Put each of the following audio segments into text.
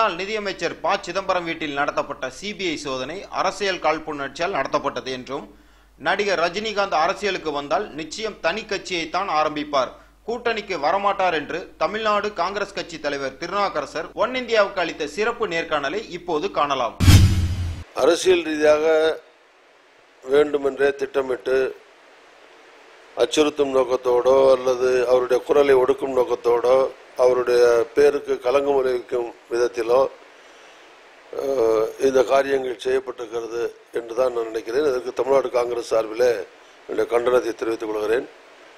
முன்னாள் நிதியமைச்சர் ப சிதம்பரம் வீட்டில் நடத்தப்பட்ட சிபிஐ சோதனை அரசியல் காழ்ப்புணர்ச்சியால் நடத்தப்பட்டது என்றும் நடிகர் ரஜினிகாந்த் அரசியலுக்கு வந்தால் நிச்சயம் தனி கட்சியைத்தான் ஆரம்பிப்பார் கூட்டணிக்கு வரமாட்டார் என்று தமிழ்நாடு காங்கிரஸ் கட்சி தலைவர் திருநாக்கரசர் ஒன் இந்தியாவுக்கு அளித்த சிறப்பு நேர்காணலை இப்போது காணலாம் அரசியல் ரீதியாக வேண்டுமென்றே திட்டமிட்டு அச்சுறுத்தும் நோக்கத்தோடோ அல்லது அவருடைய குரலை ஒடுக்கும் நோக்கத்தோடோ அவருடைய பேருக்கு களங்கம் விளைவிக்கும் விதத்திலோ அஹ், இந்த காரியங்கள் செய்யப்பட்டிருக்கிறது என்று தான் நான் நினைக்கிறேன் இதற்கு தமிழ்நாடு காங்கிரஸ் சார்பில் என்னுடைய கண்டனத்தை தெரிவித்துக் கொள்கிறேன்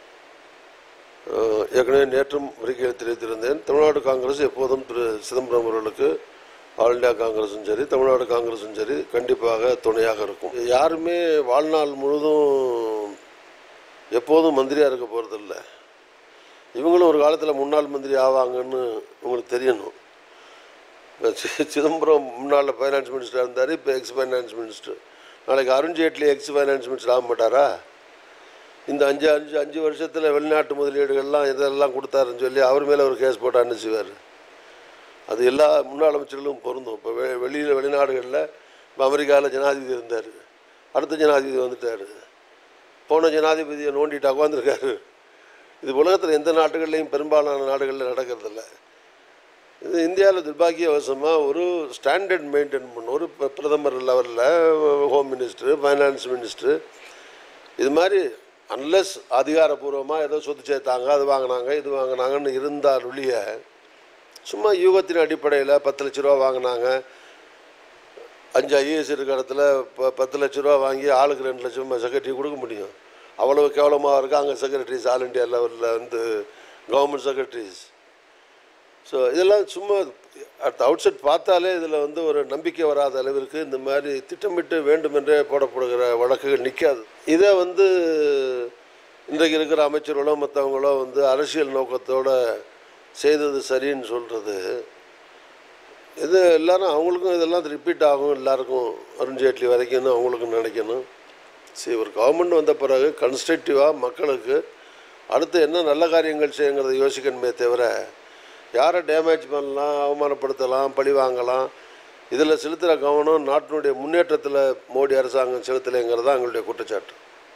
அஹ், ஏற்கனவே நேற்றும் அறிக்கையில் தெரிவித்திருந்தேன் தமிழ்நாடு காங்கிரஸ் எப்போதும் திரு சிதம்பரம் அவர்களுக்கு ஆல் இந்தியா காங்கிரஸும் சரி தமிழ்நாடு காங்கிரஸும் சரி கண்டிப்பாக துணையாக இருக்கும் யாருமே வாழ்நாள் முழுதும் எப்போதும் மந்திரியாக இருக்க போகிறதில்ல இவங்களும் ஒரு காலத்தில் முன்னாள் மந்திரி ஆவாங்கன்னு உங்களுக்கு தெரியணும் இப்ப சி- சிதம்பரம் முன்னாள் ஃபைனான்ஸ் மினிஸ்டர் இருந்தார் இப்போ எக்ஸ் ஃபைனான்ஸ் மினிஸ்டர் நாளைக்கு அருண்ஜேட்லி எக்ஸ் ஃபைனான்ஸ் மினிஸ்டர் ஆக மாட்டாரா இந்த அஞ்சு அஞ்சு அஞ்சு வருஷத்தில் வெளிநாட்டு முதலீடுகள்லாம் இதெல்லாம் கொடுத்தாருன்னு சொல்லி அவர் மேலே ஒரு கேஸ் போட்டான்னு செய்வார் அது எல்லா முன்னாள் அமைச்சர்களும் பொருந்தும் இப்போ வெ வெளியில் வெளிநாடுகளில் இப்போ அமெரிக்காவில் ஜனாதிபதி இருந்தார் அடுத்த ஜனாதிபதி வந்துட்டார் போன ஜனாதிபதியை நோண்டிட்டு உட்காந்துருக்காரு இது உலகத்தில் எந்த நாடுகள்லையும் பெரும்பாலான நாடுகளில் நடக்கிறதில்ல இது இந்தியாவில் துர்பாகியவசமாக ஒரு ஸ்டாண்டர்ட் மெயின்டைன் பண்ணும் ஒரு ப- பிரதமர் லெவலில் ஹோம் மினிஸ்டர் ஃபைனான்ஸ் மினிஸ்டர் இது மாதிரி அன்லெஸ் அதிகாரப்பூர்வமாக ஏதோ சொத்து சேர்த்தாங்க அது வாங்கினாங்க இது வாங்கினாங்கன்னு இருந்தால் ஒழிய சும்மா யூகத்தின் அடிப்படையில் பத்து லட்ச ரூபா வாங்கினாங்க அஞ்சு ஐஏஎஸ் இருக்கிற இடத்துல ப பத்து லட்ச ரூபா வாங்கி ஆளுக்கு ரெண்டு லட்சம் செக்ரட்டரி கொடுக்க முடியும் அவ்வளவு கேவலமாக இருக்காங்க செக்ரட்டரிஸ் ஆல் இண்டியா லெவலில் வந்து கவர்மெண்ட் செக்ரட்டரிஸ் ஸோ இதெல்லாம் சும்மா அடுத்த அவுட் சைட் பார்த்தாலே இதில் வந்து ஒரு நம்பிக்கை வராத அளவிற்கு இந்த மாதிரி திட்டமிட்டு வேண்டுமென்றே போடப்படுகிற வழக்குகள் நிற்காது இதை வந்து இன்றைக்கு இருக்கிற அமைச்சர்களோ மற்றவங்களோ வந்து அரசியல் நோக்கத்தோட செய்தது சரின்னு சொல்கிறது இது எல்லாரும் அவங்களுக்கும் இதெல்லாம் ரிப்பீட் ஆகும் எல்லாருக்கும் அருண்ஜேட்லி வரைக்கும்னு அவங்களுக்கும் நினைக்கணும் சரி ஒரு கவர்மெண்ட் வந்த பிறகு கன்ஸ்ட்ரக்டிவாக மக்களுக்கு அடுத்து என்ன நல்ல காரியங்கள் செய்யுங்கிறத யோசிக்கணுமே தவிர யாரை டேமேஜ் பண்ணலாம் அவமானப்படுத்தலாம் பழி வாங்கலாம் இதில் செலுத்துகிற கவனம் நாட்டினுடைய முன்னேற்றத்தில் மோடி அரசாங்கம் செலுத்தலைங்கிறது தான் எங்களுடைய குற்றச்சாட்டு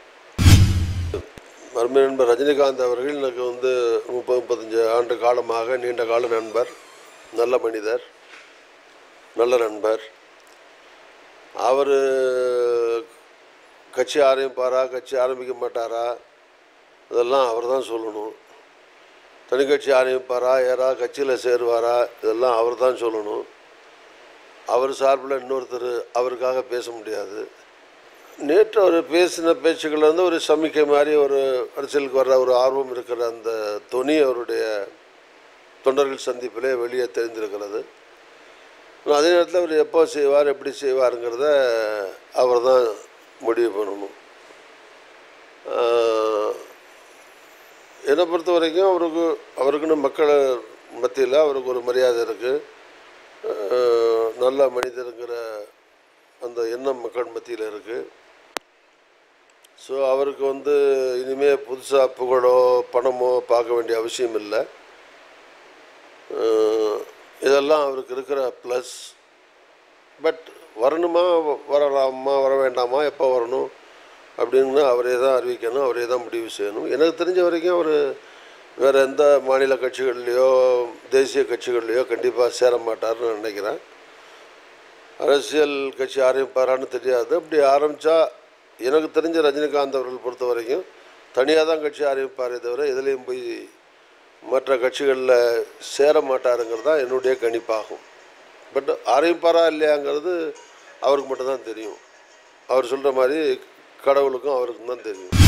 மருமை நண்பர் ரஜினிகாந்த் அவர்கள் எனக்கு வந்து முப்பது முப்பத்தஞ்சு ஆண்டு காலமாக நீண்ட கால நண்பர் நல்ல மனிதர் நல்ல நண்பர் அவர் கட்சி ஆரம்பிப்பாரா கட்சி ஆரம்பிக்க மாட்டாரா இதெல்லாம் அவர் தான் சொல்லணும் தனி கட்சி ஆரம்பிப்பாரா யாராவது கட்சியில் சேருவாரா இதெல்லாம் அவர் தான் சொல்லணும் அவர் சார்பில் இன்னொருத்தர் அவருக்காக பேச முடியாது நேற்று அவர் பேசின பேச்சுக்கள் வந்து ஒரு சமிக்கை மாதிரி ஒரு அரசியலுக்கு வர்ற ஒரு ஆர்வம் இருக்கிற அந்த தொனி அவருடைய தொண்டர்கள் சந்திப்பிலே வெளியே தெரிந்திருக்கிறது ஆனா, அதே நேரத்தில் அவர் எப்போ செய்வார் எப்படி செய்வாருங்கிறத அவர் தான் முடிவு பண்ணணும் ஆஹ், என்னை பொறுத்த வரைக்கும் அவருக்கு அவருக்குன்னு மக்கள் மத்தியில் அவருக்கு ஒரு மரியாதை இருக்குது நல்ல மனிதருங்கிற அந்த எண்ணம் மக்கள் மத்தியில் இருக்குது ஸோ அவருக்கு வந்து இனிமேல் புதுசாக புகழோ பணமோ பார்க்க வேண்டிய அவசியம் இல்லை அஹ் இதெல்லாம் அவருக்கு இருக்கிற ப்ளஸ் பட் வரணுமா வ- வரலாமா வர வேண்டாமா எப்போ வரணும் அப்படின்னு அவரே தான் அறிவிக்கணும் அவரே தான் முடிவு செய்யணும் எனக்கு தெரிஞ்ச வரைக்கும் அவர் வேறு எந்த மாநில கட்சிகள்லையோ தேசிய கட்சிகள்லையோ கண்டிப்பாக சேர மாட்டார்னு நான் நினைக்கிறேன் அரசியல் கட்சி ஆரம்பிப்பாரான்னு தெரியாது அப்படி ஆரம்பித்தா எனக்கு தெரிஞ்ச ரஜினிகாந்த் அவர்கள் பொறுத்த வரைக்கும் தனியாக தான் கட்சி ஆரம்பிப்பாரே தவிர எதுலேயும் போய் மற்ற கட்சிகளில் சேர மாட்டாருங்கிறது தான் என்னுடைய கணிப்பாகும் பட் ஆரம்பிப்பாரா இல்லையாங்கிறது அவருக்கு மட்டும்தான் தெரியும் அவர் சொல்கிற மாதிரி கடவுளுக்கும் அவருக்கும் தான் தெரியும்